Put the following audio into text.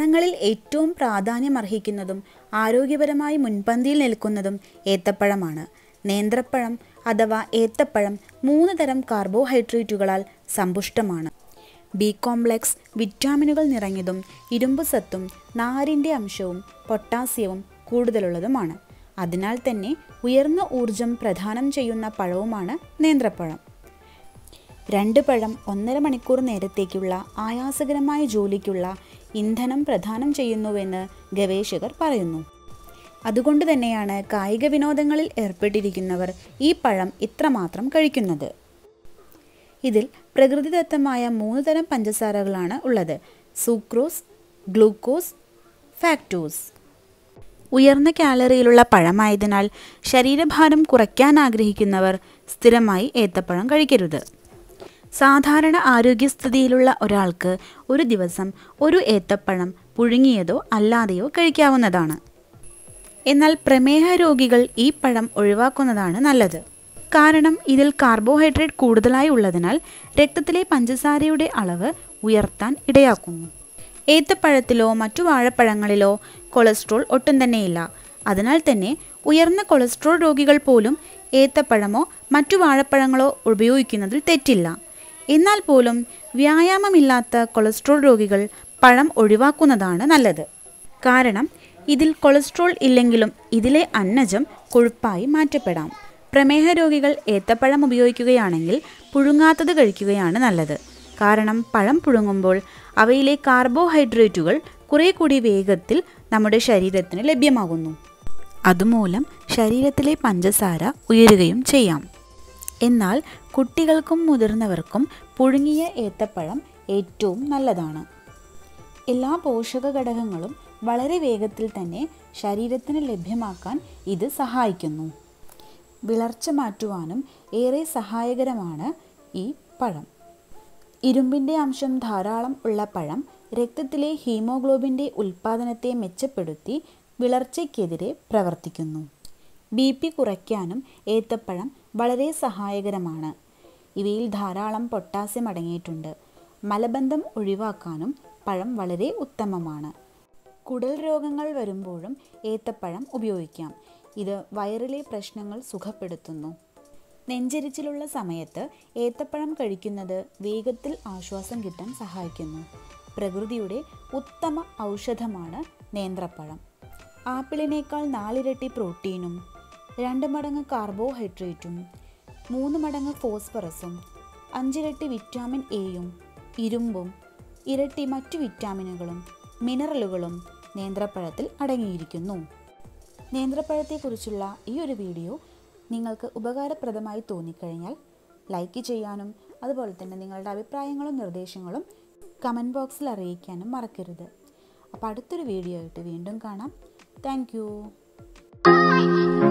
പഴങ്ങളിൽ ഏറ്റവും പ്രാധാന്യമർഹിക്കുന്നതും ആരോഗ്യപരമായി മുൻപന്തിയിൽ നിൽക്കുന്നതും ഏത്തപ്പഴമാണ് നേന്ത്രപ്പഴം അഥവാ ഏത്തപ്പഴം മൂന്ന് തരം കാർബോഹൈഡ്രേറ്റുകളാൽ സമ്പുഷ്ടമാണ് ബി കോംപ്ലക്സ് വിറ്റാമിനുകൾ നിറഞ്ഞതും ഇരുമ്പ് സത്തും നാരിൻ്റെ അംശവും പൊട്ടാസ്യവും കൂടുതലുള്ളതുമാണ് അതിനാൽ തന്നെ ഉയർന്ന ഊർജം പ്രദാനം ചെയ്യുന്ന പഴവുമാണ് നേന്ത്രപ്പഴം രണ്ട് പഴം ഒന്നര മണിക്കൂർ നേരത്തേക്കുള്ള ആയാസകരമായ ജോലിക്കുള്ള ഇന്ധനം പ്രദാനം ചെയ്യുന്നുവെന്ന് ഗവേഷകർ പറയുന്നു അതുകൊണ്ട് തന്നെയാണ് കായിക വിനോദങ്ങളിൽ ഏർപ്പെട്ടിരിക്കുന്നവർ ഈ പഴം ഇത്രമാത്രം കഴിക്കുന്നത് ഇതിൽ പ്രകൃതിദത്തമായ മൂന്ന് തരം പഞ്ചസാരകളാണ് ഉള്ളത് സൂക്രോസ് ഗ്ലൂക്കോസ് ഫാക്ടോസ് ഉയർന്ന കാലറിയിലുള്ള പഴമായതിനാൽ ശരീരഭാരം കുറയ്ക്കാൻ ആഗ്രഹിക്കുന്നവർ സ്ഥിരമായി ഏത്തപ്പഴം കഴിക്കരുത് സാധാരണ ആരോഗ്യസ്ഥിതിയിലുള്ള ഒരാൾക്ക് ഒരു ദിവസം ഒരു ഏത്തപ്പഴം പുഴുങ്ങിയതോ അല്ലാതെയോ കഴിക്കാവുന്നതാണ് എന്നാൽ പ്രമേഹ രോഗികൾ ഈ പഴം ഒഴിവാക്കുന്നതാണ് നല്ലത് കാരണം ഇതിൽ കാർബോഹൈഡ്രേറ്റ് കൂടുതലായി ഉള്ളതിനാൽ രക്തത്തിലെ പഞ്ചസാരയുടെ അളവ് ഉയർത്താൻ ഇടയാക്കുന്നു ഏത്തപ്പഴത്തിലോ മറ്റു വാഴപ്പഴങ്ങളിലോ കൊളസ്ട്രോൾ ഒട്ടും തന്നെയില്ല അതിനാൽ തന്നെ ഉയർന്ന കൊളസ്ട്രോൾ രോഗികൾ പോലും ഏത്തപ്പഴമോ മറ്റു വാഴപ്പഴങ്ങളോ ഉപയോഗിക്കുന്നതിൽ തെറ്റില്ല എന്നാൽ പോലും വ്യായാമമില്ലാത്ത കൊളസ്ട്രോൾ രോഗികൾ പഴം ഒഴിവാക്കുന്നതാണ് നല്ലത് കാരണം ഇതിൽ കൊളസ്ട്രോൾ ഇല്ലെങ്കിലും ഇതിലെ അന്നജം കൊഴുപ്പായി മാറ്റപ്പെടാം പ്രമേഹ രോഗികൾ ഏത്തപ്പഴം ഉപയോഗിക്കുകയാണെങ്കിൽ പുഴുങ്ങാത്തത് കഴിക്കുകയാണ് നല്ലത് കാരണം പഴം പുഴുങ്ങുമ്പോൾ അവയിലെ കാർബോഹൈഡ്രേറ്റുകൾ കുറെ കൂടി വേഗത്തിൽ നമ്മുടെ ശരീരത്തിന് ലഭ്യമാകുന്നു അതുമൂലം ശരീരത്തിലെ പഞ്ചസാര ഉയരുകയും ചെയ്യാം എന്നാൽ കുട്ടികൾക്കും മുതിർന്നവർക്കും പുഴുങ്ങിയ ഏത്തപ്പഴം ഏറ്റവും നല്ലതാണ് എല്ലാ പോഷക ഘടകങ്ങളും വളരെ വേഗത്തിൽ തന്നെ ശരീരത്തിന് ലഭ്യമാക്കാൻ ഇത് സഹായിക്കുന്നു വിളർച്ച മാറ്റുവാനും ഏറെ സഹായകരമാണ് ഈ പഴം ഇരുമ്പിൻ്റെ അംശം ധാരാളം ഉള്ള പഴം രക്തത്തിലെ ഹീമോഗ്ലോബിൻ്റെ ഉൽപ്പാദനത്തെ മെച്ചപ്പെടുത്തി വിളർച്ചയ്ക്കെതിരെ പ്രവർത്തിക്കുന്നു ബി പി കുറയ്ക്കാനും ഏത്തപ്പഴം വളരെ സഹായകരമാണ് ഇവയിൽ ധാരാളം പൊട്ടാസ്യം അടങ്ങിയിട്ടുണ്ട് മലബന്ധം ഒഴിവാക്കാനും പഴം വളരെ ഉത്തമമാണ് കുടൽ രോഗങ്ങൾ വരുമ്പോഴും ഏത്തപ്പഴം ഉപയോഗിക്കാം ഇത് വയറിലെ പ്രശ്നങ്ങൾ സുഖപ്പെടുത്തുന്നു നെഞ്ചരിച്ചിലുള്ള സമയത്ത് ഏത്തപ്പഴം കഴിക്കുന്നത് വേഗത്തിൽ ആശ്വാസം കിട്ടാൻ സഹായിക്കുന്നു പ്രകൃതിയുടെ ഉത്തമ ഔഷധമാണ് നേന്ത്രപ്പഴം ആപ്പിളിനേക്കാൾ നാലിരട്ടി പ്രോട്ടീനും രണ്ട് മടങ്ങ് കാർബോഹൈഡ്രേറ്റും മൂന്ന് മടങ്ങ് ഫോസ്ഫറസും അഞ്ചിരട്ടി വിറ്റാമിൻ എയും ഇരുമ്പും ഇരട്ടി മറ്റു വിറ്റാമിനുകളും മിനറലുകളും നേന്ത്രപ്പഴത്തിൽ അടങ്ങിയിരിക്കുന്നു നേന്ത്രപ്പഴത്തെക്കുറിച്ചുള്ള ഈ ഒരു വീഡിയോ നിങ്ങൾക്ക് ഉപകാരപ്രദമായി തോന്നിക്കഴിഞ്ഞാൽ ലൈക്ക് ചെയ്യാനും അതുപോലെ തന്നെ നിങ്ങളുടെ അഭിപ്രായങ്ങളും നിർദ്ദേശങ്ങളും കമൻറ്റ് ബോക്സിൽ അറിയിക്കാനും മറക്കരുത് അപ്പോൾ അടുത്തൊരു വീഡിയോ ആയിട്ട് വീണ്ടും കാണാം താങ്ക്